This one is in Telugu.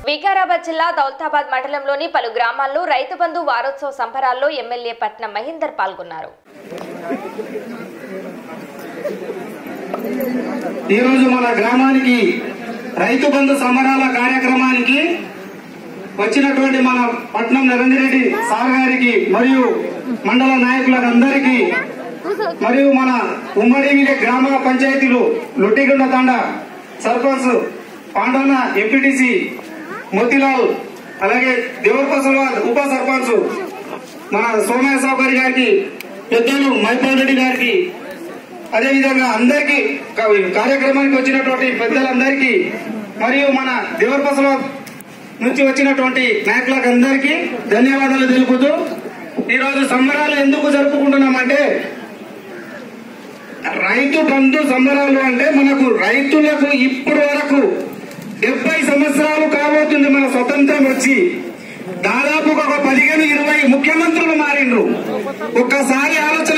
వికారాబాద్ జిల్లా దౌలతాబాద్ మండలంలోని పలు గ్రామాల్లో రైతు బంధు వారోత్సవ సంబరాల్లో ఎమ్మెల్యే పట్నం మహేందర్ పాల్గొన్నారు ఈరోజు మన గ్రామానికి రైతు బంధు సంబరాల కార్యక్రమానికి వచ్చినటువంటి మన పట్నం నరేంద్ర రెడ్డి సార్ గారికి మరియు మండల నాయకులకు అందరికీ మరియు మన ఉమ్మడి విలే గ్రామ పంచాయతీలు లొట్టిగుండ తండ సర్పంచ్ పాండవన ఎంపీటీసీ మోతిలాల్ అలాగే దేవరపసల్వాద్ ఉప సర్పంచ్ మన సోమయ్య సౌకర్య గారికి పెద్దలు మైపాల్ రెడ్డి గారికి అదేవిధంగా అందరికీ కా- కార్యక్రమానికి వచ్చినటువంటి పెద్దలందరికీ మరియు మన దేవరపసల నుంచి వచ్చినటువంటి నాయకులకు అందరికీ ధన్యవాదాలు తెలుపుతూ ఈరోజు సంబరాలు ఎందుకు జరుపుకుంటున్నామంటే రైతు బంధు సంబరాలు అంటే మనకు రైతులకు ఇప్పటి వరకు డెబ్బై సంవత్సరాలు కాబోతుంది మన స్వతంత్రం వచ్చి దాదాపు ఒక పదిహేను ఇరవై ముఖ్యమంత్రులు మారిండ్రు ఒక్కసారి ఆలోచన